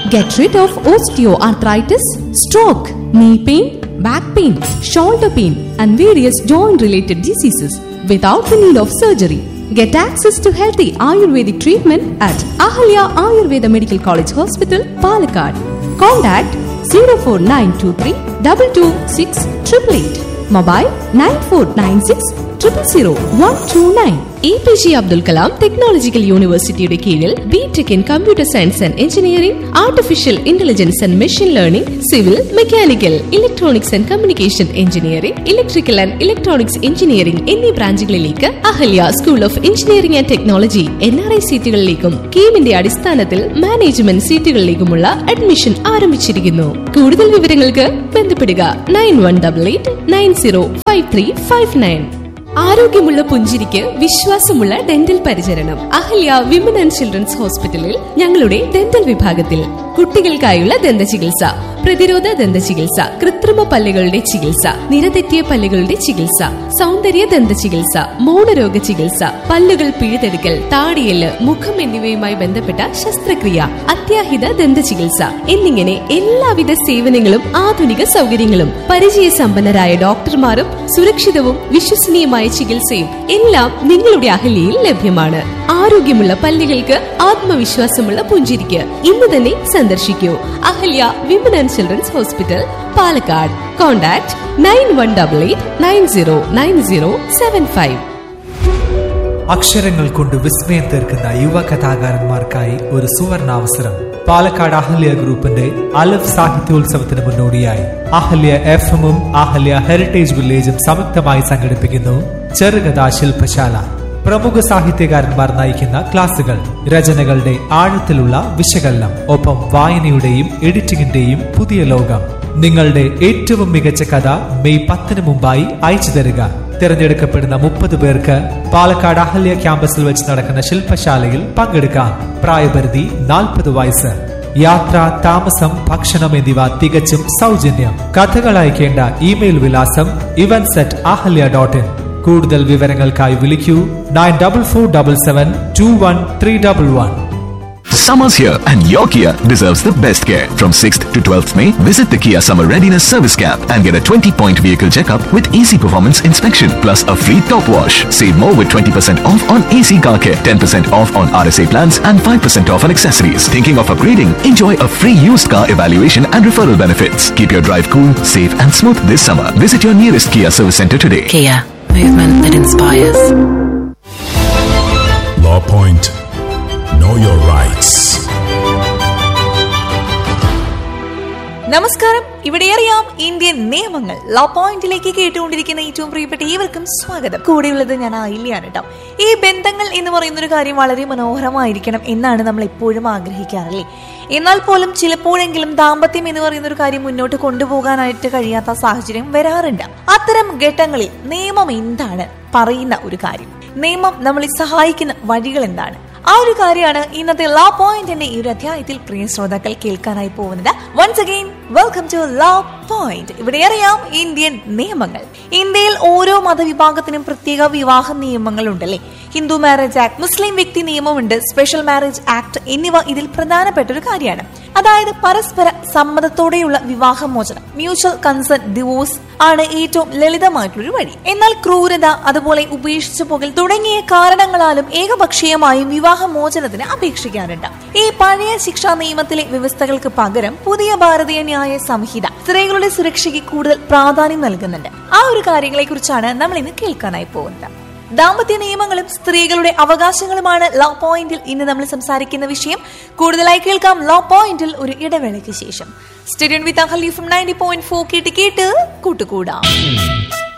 Get rid of osteoarthritis, stroke, knee pain, back pain, shoulder pain, and various joint related diseases without the need of surgery. Get access to healthy Ayurvedic treatment at Ahalya Ayurveda Medical College Hospital, Palakkad. Contact 04923 226 888. Mobile 9496 000 129. A P J Abdul Kalam technological യൂണിവേഴ്സിറ്റിയുടെ കീഴിൽ B tech in computer science and engineering artificial intelligence and machine learning civil mechanical electronics and communication engineering electrical and electronics engineering എന്നീ ബ്രാഞ്ചുകളിലേക്ക് Ahalia school of engineering and technology N R I സീറ്റുകളിലേക്കും കീമിന്റെ അടിസ്ഥാനത്തിൽ management സീറ്റുകളിലേക്കുമുള്ള admission ആരംഭിച്ചിരിക്കുന്നു കൂടുതൽ വിവരങ്ങൾക്ക് ബന്ധപ്പെടുക nine one double eight nine zero five three five nine ആരോഗ്യമുള്ള പുഞ്ചിരിക്ക് വിശ്വാസമുള്ള ഡെന്റൽ പരിചരണം അഹല്യ വിമൻ ആൻഡ് ചിൽഡ്രൻസ് ഹോസ്പിറ്റലിൽ ഞങ്ങളുടെ ഡെന്റൽ വിഭാഗത്തിൽ കുട്ടികൾക്കായുള്ള ദന്ത ചികിത്സ പ്രതിരോധ ദന്ത ചികിത്സ കൃത്രിമ പല്ലുകളുടെ ചികിത്സ നിരതെറ്റിയ പല്ലുകളുടെ ചികിത്സ സൗന്ദര്യ ദന്ത ചികിത്സ മൗനരോഗ ചികിത്സ പല്ലുകൾ പിഴുതെടുക്കൽ താടിയല് മുഖം എന്നിവയുമായി ബന്ധപ്പെട്ട ശസ്ത്രക്രിയ അത്യാഹിത ദന്ത ചികിത്സ എന്നിങ്ങനെ എല്ലാവിധ സേവനങ്ങളും ആധുനിക സൗകര്യങ്ങളും പരിചയസമ്പന്നരായ ഡോക്ടർമാരും സുരക്ഷിതവും വിശ്വസനീയമായ ചികിത്സയും എല്ലാം നിങ്ങളുടെ അഹല്യയിൽ ലഭ്യമാണ് ആരോഗ്യമുള്ള പല്ലുകൾക്ക് ആത്മവിശ്വാസമുള്ള പുഞ്ചിരിക്ക് ഇന്ന് തന്നെ സന്ദർശിക്കൂ Ahalya women and children's hospital Palakkad contact nine one double eight nine zero nine zero seven five അക്ഷരങ്ങൾ കൊണ്ട് വിസ്മയം തീർക്കുന്ന യുവ കഥാകാരന്മാർക്കായി ഒരു സുവർണാവസരം പാലക്കാട് അഹല്യ ഗ്രൂപ്പിന്റെ അലഫ് സാഹിത്യോത്സവത്തിന് മുന്നോടിയായി അഹല്യ എഫ് എമ്മും അഹല്യ ഹെറിറ്റേജ് വില്ലേജും സംയുക്തമായി സംഘടിപ്പിക്കുന്നു ചെറുകഥാ ശില്പശാല പ്രമുഖ സാഹിത്യകാരന്മാർ നയിക്കുന്ന ക്ലാസുകൾ രചനകളുടെ ആഴത്തിലുള്ള വിശകലനം ഒപ്പം വായനയുടെയും എഡിറ്റിംഗിന്റെയും പുതിയ ലോകം നിങ്ങളുടെ ഏറ്റവും മികച്ച കഥ മെയ് പത്തിന് മുമ്പായി അയച്ചു തരിക തിരഞ്ഞെടുക്കപ്പെടുന്ന മുപ്പത് പേർക്ക് പാലക്കാട് അഹല്യ ക്യാമ്പസിൽ വെച്ച് നടക്കുന്ന ശില്പശാലയിൽ പങ്കെടുക്കാം പ്രായപരിധി നാൽപ്പത് വയസ്സ് യാത്ര താമസം ഭക്ഷണം എന്നിവ തികച്ചും സൗജന്യം കഥകൾ അയക്കേണ്ട ഇമെയിൽ വിലാസം events at Ahalya dot in കൂടുതൽ വിവരങ്ങൾക്കായി വിളിക്കൂ nine double four double seven two one three double one Summer's here and your Kia deserves the best care. From 6th to 12th May, visit the Kia Summer Readiness Service Camp and get a 20-point vehicle checkup with easy performance inspection plus a free top wash. Save more with 20% off on AC car care, 10% off on RSA plans and 5% off on accessories. Thinking of upgrading? Enjoy a free used car evaluation and referral benefits. Keep your drive cool, safe and smooth this summer. Visit your nearest Kia service center today. Kia, movement that inspires. Law Point. Know your rights. നമസ്കാരം ഇവിടെ അറിയാം Indian നിയമങ്ങൾ law പോയിന്റിലേക്ക് കേട്ടുകൊണ്ടിരിക്കുന്ന ഏറ്റവും പ്രിയപ്പെട്ട ഏവർക്കും സ്വാഗതം കൂടെയുള്ളത് ഞാൻ ആയില്യാണ് കേട്ടോ ഈ ബന്ധങ്ങൾ എന്ന് പറയുന്ന ഒരു കാര്യം വളരെ മനോഹരമായിരിക്കണം എന്നാണ് നമ്മൾ എപ്പോഴും ആഗ്രഹിക്കാറല്ലേ എന്നാൽ പോലും ചിലപ്പോഴെങ്കിലും ദാമ്പത്യം എന്ന് പറയുന്ന ഒരു കാര്യം മുന്നോട്ട് കൊണ്ടുപോകാനായിട്ട് കഴിയാത്ത സാഹചര്യം വരാറുണ്ട് അത്തരം ഘട്ടങ്ങളിൽ നിയമം എന്താണ് പറയുന്ന ഒരു കാര്യം നിയമം നമ്മളെ സഹായിക്കുന്ന വഴികൾ എന്താണ് ആ ഒരു കാര്യമാണ് ഇന്നത്തെ ലോ പോയിന്റിന്റെ ഈ ഒരു അധ്യായത്തിൽ പ്രിയ ശ്രോതാക്കൾ കേൾക്കാനായി പോകുന്നത് once again welcome to low point ഇവിടെ അറിയാം ഇന്ത്യൻ നിയമങ്ങൾ ഇന്ത്യയിൽ ഓരോ മതവിഭാഗത്തിനും പ്രത്യേക വിവാഹ നിയമങ്ങൾ ഉണ്ടല്ലേ ഹിന്ദു മാരേജ് ആക്ട് മുസ്ലിം വ്യക്തി നിയമമുണ്ട് സ്പെഷ്യൽ മാരേജ് ആക്ട് എന്നിവ ഇതിൽ പ്രധാനപ്പെട്ട ഒരു കാര്യമാണ് അതായത് പരസ്പര സമ്മതത്തോടെയുള്ള വിവാഹമോചനം മ്യൂച്വൽ കൺസെന്റ് ഡിവോഴ്സ് ആണ് ഏറ്റവും ലളിതമായിട്ടുള്ളൊരു വഴി എന്നാൽ ക്രൂരത അതുപോലെ ഉപേക്ഷിച്ചു പോകൽ തുടങ്ങിയ കാരണങ്ങളാലും ഏകപക്ഷീയമായും വിവാഹമോചനത്തിന് അപേക്ഷിക്കാറുണ്ട് ഈ പഴയ ശിക്ഷാ നിയമത്തിലെ വ്യവസ്ഥകൾക്ക് പകരം പുതിയ ഭാരതീയ ന്യായ സംഹിത സ്ത്രീകളുടെ സുരക്ഷയ്ക്ക് കൂടുതൽ പ്രാധാന്യം നൽകുന്നുണ്ട് ആ ഒരു കാര്യങ്ങളെ കുറിച്ചാണ് നമ്മൾ ഇന്ന് കേൾക്കാനായി പോകുന്നത് ദാമ്പത്യ നിയമങ്ങളും സ്ത്രീകളുടെ അവകാശങ്ങളുമാണ് ലോ പോയിന്റിൽ ഇന്ന് നമ്മൾ സംസാരിക്കുന്ന വിഷയം കൂടുതലായി കേൾക്കാം ലോ പോയിന്റിൽ ഒരു ഇടവേളയ്ക്ക് ശേഷം stadium with Ahalya from ninety point four കേട്ട് കേട്ട് കൂട്ടുകൂടാം